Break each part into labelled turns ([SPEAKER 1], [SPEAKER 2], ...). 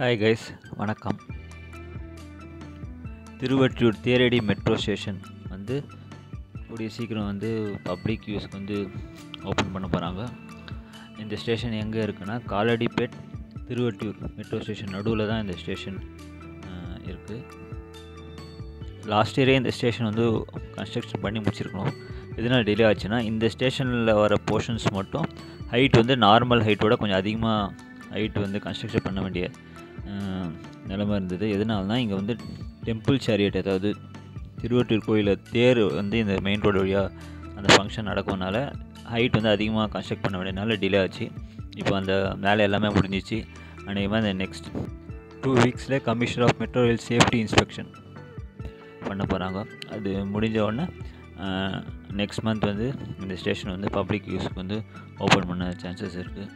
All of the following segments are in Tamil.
[SPEAKER 1] ஹாய் கைஸ் வணக்கம் திருவற்றியூர் தேரடி மெட்ரோ ஸ்டேஷன் வந்து கூடிய சீக்கிரம் வந்து பப்ளிக் யூஸ்க்கு வந்து ஓப்பன் பண்ண போகிறாங்க இந்த ஸ்டேஷன் எங்கே இருக்குன்னா காலடிப்பேட் திருவற்றியூர் மெட்ரோ ஸ்டேஷன் நடுவில் தான் இந்த ஸ்டேஷன் இருக்குது லாஸ்ட் இயரே இந்த ஸ்டேஷன் வந்து கன்ஸ்ட்ரக்ஷன் பண்ணி முடிச்சிருக்கணும் எதனால் டிலே ஆச்சுன்னா இந்த ஸ்டேஷனில் வர போர்ஷன்ஸ் மட்டும் ஹைட் வந்து நார்மல் ஹைட்டோட கொஞ்சம் அதிகமாக ஹைட் வந்து கன்ஸ்ட்ரக்ஷன் பண்ண வேண்டிய அஹ், நிலைமை இருந்தது எதனால்னா இங்கே வந்து டெம்பிள் சேரியட் அதாவது திருவொற்றியூர் கோயிலில் தேர் வந்து இந்த மெயின் ரோடு வழியாக அந்த ஃபங்க்ஷன் நடக்கும்னால ஹைட் வந்து அதிகமாக கன்ஸ்ட்ரக்ட் பண்ண வேண்டியனால டிலே ஆச்சு இப்போ அந்த வேலை எல்லாமே முடிஞ்சிச்சு அநேகமாக இந்த நெக்ஸ்ட் டூ வீக்ஸில் commissioner of metro rail safety inspection பண்ண போகிறாங்க அது முடிஞ்ச உடனே நெக்ஸ்ட் மந்த் வந்து இந்த ஸ்டேஷன் வந்து பப்ளிக் யூஸ்க்கு வந்து ஓப்பன் பண்ண சான்சஸ் இருக்குது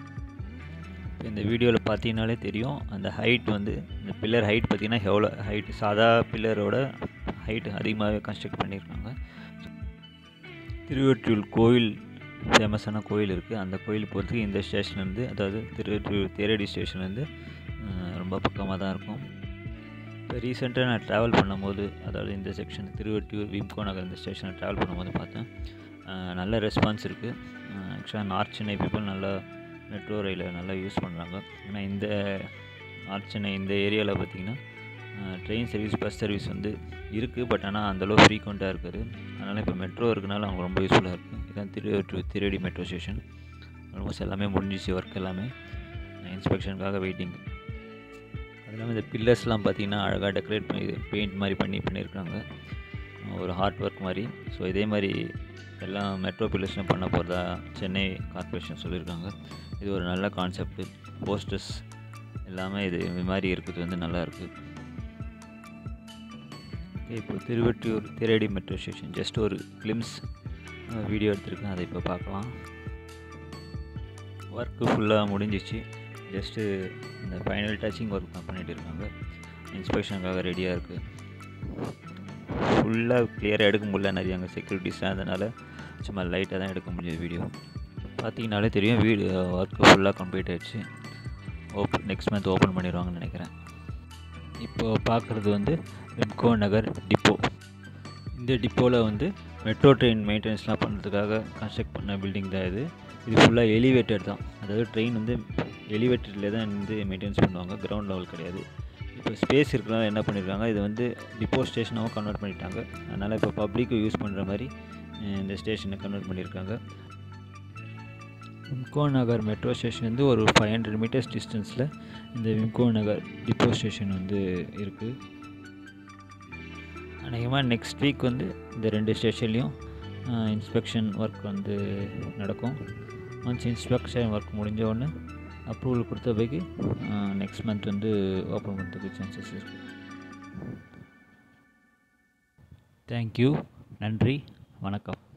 [SPEAKER 1] இந்த வீடியோவில் பார்த்தீங்கனாலே தெரியும் அந்த ஹைட் வந்து இந்த பில்லர் ஹைட் பார்த்தீங்கன்னா எவ்வளோ ஹைட் சாதா பில்லரோட ஹைட் அதிகமாகவே கன்ஸ்ட்ரக்ட் பண்ணியிருக்காங்க திருவொற்றியூர் கோயில் ஃபேமஸான கோயில் இருக்குது அந்த கோயில் போகிறதுக்கு இந்த ஸ்டேஷன்லேருந்து அதாவது திருவொற்றியூர் தேரடி ஸ்டேஷன்லேருந்து ரொம்ப பக்கமாக தான் இருக்கும் இப்போ ரீசெண்டாக நான் ட்ராவல் பண்ணும்போது அதாவது இந்த செக்ஷன் திருவொற்றியூர் விம்கோ நகர் இந்த ஸ்டேஷனை ட்ராவல் பண்ணும்போது பார்த்தேன் அஹ் நல்ல ரெஸ்பான்ஸ் இருக்குது ஆக்சுவலாக நார்த் சென்னை பீப்புள் நல்லா மெட்ரோ ரயிலை நல்லா யூஸ் பண்ணுறாங்க ஏன்னா இந்த நார்த் சென்னை இந்த ஏரியாவில் பார்த்திங்கன்னா ட்ரெயின் சர்வீஸ் பஸ் சர்வீஸ் வந்து இருக்குது பட் ஆனால் அந்தளவு ஃப்ரீக்வெண்ட்டாக இருக்குது அதனால் இப்போ மெட்ரோ இருக்கனால அவங்க ரொம்ப யூஸ்ஃபுல்லாக இருக்குது இதான் திருவொற்றியூர் திருடி மெட்ரோ ஸ்டேஷன் ஆல்மோஸ்ட் எல்லாமே முடிஞ்சிச்சு ஒர்க் எல்லாமே இன்ஸ்பெக்ஷனுக்காக வெயிட்டிங் அது இல்லாமல் இந்த பில்லர்ஸ்லாம் பார்த்தீங்கன்னா அழகாக டெக்கரேட் பண்ணி பெயிண்ட் மாதிரி பண்ணி பண்ணியிருக்காங்க ஒரு ஹார்ட் ஒர்க் மாதிரி ஸோ இதே மாதிரி எல்லாம் மெட்ரோ பில்லர்ஸ்லாம் பண்ண போகிறதா சென்னை கார்ப்பரேஷன் சொல்லியிருக்காங்க இது ஒரு நல்ல கான்செப்ட் போஸ்டர்ஸ் எல்லாமே இது இது மாதிரி இருக்குது வந்து நல்லா இருக்குது இப்போ Tiruvottiyur Theradi metro station just ஒரு கிளிம்ஸ் வீடியோ எடுத்திருக்கேன் அதை இப்போ பார்க்கலாம் ஒர்க்கு ஃபுல்லாக முடிஞ்சிச்சு ஜஸ்ட்டு இந்த ஃபைனல் டச்சிங் ஒர்க் தான் பண்ணிகிட்டு இருக்காங்க இன்ஸ்பெக்ஷனுக்காக ரெடியாக இருக்குது ஃபுல்லாக கிளியராக எடுக்க முடியல நிறைய அங்கே செக்யூரிட்டிஸ்லாம் அதனால் சும்மா லைட்டாக தான் எடுக்க முடிஞ்சது வீடியோ பார்த்தீங்கனாலே தெரியும் வீடு ஒர்க்கு ஃபுல்லாக கம்ப்ளீட் ஆயிடுச்சு ஓப்பன் நெக்ஸ்ட் மந்த் ஓப்பன் பண்ணிடுவாங்கன்னு நினைக்கிறேன் இப்போது பார்க்குறது வந்து வெம்கோ நகர் டிப்போ இந்த டிப்போவில் வந்து மெட்ரோ ட்ரெயின் மெயின்டெனன்ஸ்லாம் பண்ணுறதுக்காக கன்ஸ்ட்ரக்ட் பண்ண பில்டிங் தான் இது இது ஃபுல்லாக எலிவேட்டட் தான் அதாவது ட்ரெயின் வந்து எலிவேட்டட்லேயே தான் வந்து மெயின்டெனன்ஸ் பண்ணுவாங்க கிரவுண்ட் லெவல் கிடையாது இப்போ ஸ்பேஸ் இருக்கிறனால என்ன பண்ணியிருக்காங்க இது வந்து டிப்போ ஸ்டேஷனாகவும் கன்வெர்ட் பண்ணிட்டாங்க அதனால் இப்போ பப்ளிக்கு யூஸ் பண்ணுற மாதிரி அஹ், இந்த ஸ்டேஷனை கன்வெர்ட் பண்ணியிருக்காங்க விம்கோ நகர் மெட்ரோ ஸ்டேஷன் வந்து ஒரு ஃபைவ் ஹண்ட்ரட் மீட்டர்ஸ் டிஸ்டன்ஸில் இந்த விம்கோ நகர் டிப்போ ஸ்டேஷன் வந்து இருக்குது அநேகமாக நெக்ஸ்ட் வீக் வந்து இந்த ரெண்டு ஸ்டேஷன்லேயும் இன்ஸ்பெக்ஷன் ஒர்க் வந்து நடக்கும் ஒன்ஸ் இன்ஸ்பெக்ஷன் ஒர்க் முடிஞ்ச உடனே அப்ரூவல் கொடுத்த பிறகு நெக்ஸ்ட் மந்த் வந்து ஓப்பன் பண்ணுறதுக்கு சான்சஸ் இருக்குது தேங்க்யூ நன்றி வணக்கம்